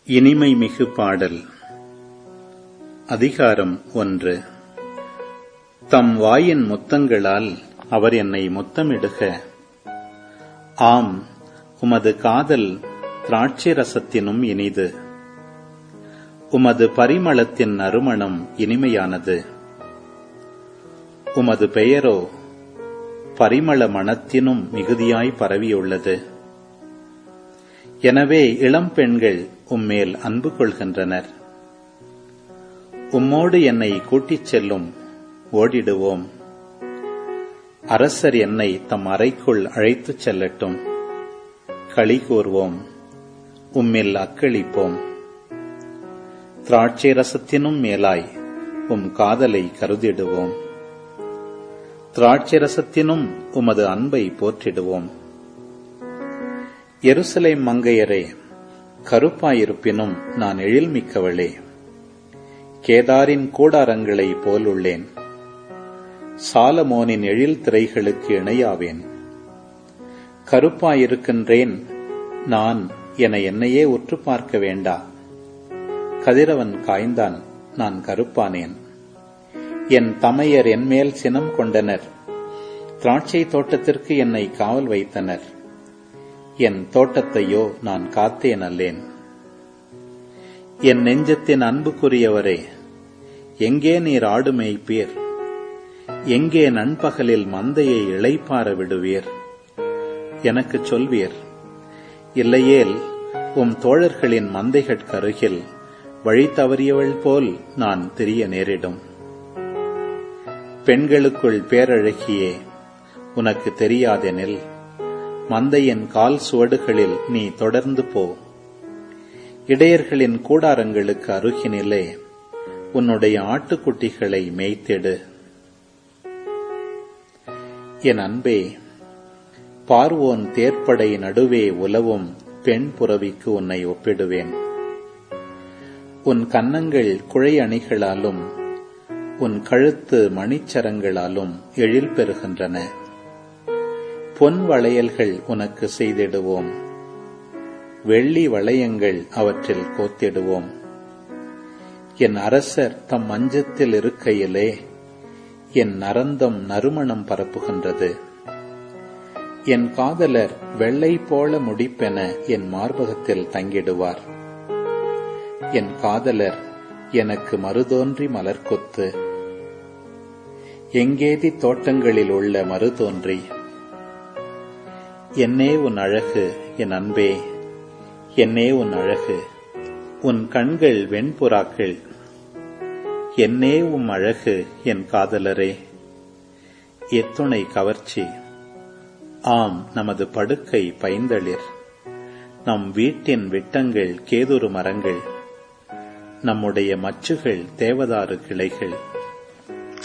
இனிமை மிகு பாடல் அதிகாரம் ஒன்று தம் வாயின் முத்தங்களால் அவர் என்னை முத்தமிடுக ஆம் உமது காதல் திராட்சை ரசத்தினும் இனிது உமது பரிமளத்தின் நறுமணம் இனிமையானது உமது பெயரோ பரிமள மணத்தினும் மிகுதியாய் பரவியுள்ளது எனவே இளம் பெண்கள் உம்மேல் அன்பு கொள்கின்றனர் உம்மோடு என்னை கூட்டிச் செல்லும் ஓடிடுவோம் அரசர் என்னை தம் அறைக்குள் அழைத்துச் செல்லட்டும் களி கூர்வோம் உம்மில் அக்களிப்போம் திராட்சை ரசத்தினும் மேலாய் உம் காதலை கருதிடுவோம் திராட்சை ரசத்தினும் உமது அன்பை போற்றிடுவோம் எருசலேம் மங்கையரே கருப்பாயிருப்பினும் நான் எழில்மிக்கவளே கேதாரின் கூடாரங்களை போலுள்ளேன் சாலமோனின் எழில் திரைகளுக்கு இணையாவேன் கருப்பாயிருக்கின்றேன் நான் என என்னையே உற்று பார்க்க வேண்டா கதிரவன் காய்ந்தான் நான் கருப்பானேன் என் தமையர் என்மேல் சினம் கொண்டனர் திராட்சை தோட்டத்திற்கு என்னை காவல் வைத்தனர் என் தோட்டத்தையோ நான் காத்தேன் அல்லேன் என் நெஞ்சத்தின் அன்புக்குரியவரே எங்கே நீர் ஆடு மேய்ப்பீர் எங்கே நண்பகலில் மந்தையை இளைப்பார விடுவீர் எனக்குச் சொல்வீர் இல்லையேல் உம் தோழர்களின் மந்தைகட்கருகில் வழி தவறியவள் போல் நான் திரிய நேரிடும் பெண்களுக்குள் பேரழகியே உனக்கு தெரியாதெனில் மந்தையின் கால் சுவடுகளில் நீ தொடர்ந்து போ இடையர்களின் கூடாரங்களுக்கு அருகினிலே உன்னுடைய ஆட்டுக்குட்டிகளை மேய்த்திடு என் அன்பே பார்வோன் தேர்ப்படை நடுவே உலவும் பெண் புறவிக்கு உன்னை ஒப்பிடுவேன் உன் கன்னங்கள் குழை அணிகளாலும் உன் கழுத்து மணிச்சரங்களாலும் எழில் பெறுகின்றன பொன் வளையல்கள் உனக்கு செய்திடுவோம் வெள்ளி வளையங்கள் அவற்றில் கோத்திடுவோம் என் அரசர் தம் மஞ்சத்தில் இருக்கையிலே என் நரந்தம் நறுமணம் பரப்புகின்றது என் காதலர் வெள்ளை போல முடிப்பென என் மார்பகத்தில் தங்கிடுவார் என் காதலர் எனக்கு மறுதோன்றி மலர்கொத்து எங்கேதி தோட்டங்களில் உள்ள மறுதோன்றி என்னே உன் அழகு என் அன்பே என்னே உன் அழகு உன் கண்கள் வெண்புறாக்கள் என்னே உம் அழகு என் காதலரே எத்துணை கவர்ச்சி ஆம் நமது படுக்கை பைந்தளிர் நம் வீட்டின் விட்டங்கள் கேதுரு மரங்கள் நம்முடைய மச்சுகள் தேவதாறு கிளைகள்